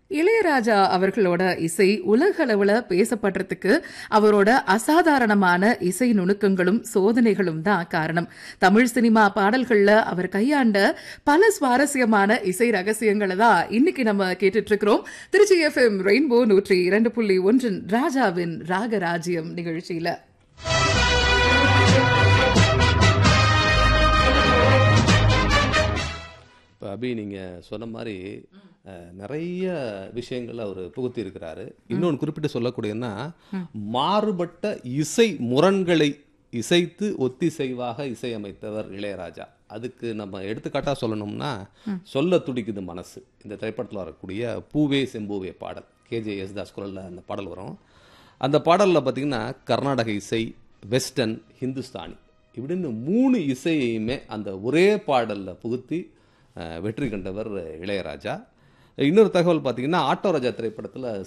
இளையராஜா அவர்களோட இசை உலகளவுல பேசப்படுறதுக்கு அவரோட அசாதாரணமான இசை நுணுக்கங்களும் சோதனைகளும் தான் காரணம் தமிழ் சினிமா பாடல்கள்ல அவர் கையாண்ட பல சுவாரஸ்யமான இசை ரகசியங்களை தான் இன்னைக்கு நம்ம கேட்டுட்டு இருக்கிறோம் திருச்சி எஃப்எம் ரெயின்போ நூற்றி இரண்டு புள்ளி ஒன்றின் ராஜாவின் ராகராஜ்யம் நிகழ்ச்சியில இப்போ அபி நீங்கள் சொன்ன மாதிரி அஹ், நிறைய விஷயங்கள் அவர் புகுத்தி இருக்கிறாரு இன்னொன்று குறிப்பிட்டு சொல்லக்கூடியன்னா மாறுபட்ட இசை முரண்களை இசைத்து ஒத்திசைவாக இசையமைத்தவர் இளையராஜா அதுக்கு நம்ம எடுத்துக்காட்டாக சொல்லணும்னா சொல்ல துடிக்குது மனசு இந்த திரைப்படத்தில் வரக்கூடிய பூவே செம்பூவே பாடல் கேஜே யேசுதாஸ் குரலில் அந்த பாடல் வரும் அந்த பாடலில் பார்த்தீங்கன்னா கர்நாடக இசை வெஸ்டர்ன் ஹிந்துஸ்தானி இப்படின்னு மூணு இசையையுமே அந்த ஒரே பாடலில் புகுத்தி அஹ், வெற்றி கண்டவர் இளையராஜா இன்னொரு தகவல் பார்த்தீங்கன்னா ஆட்டோ ராஜா திரைப்படத்தில்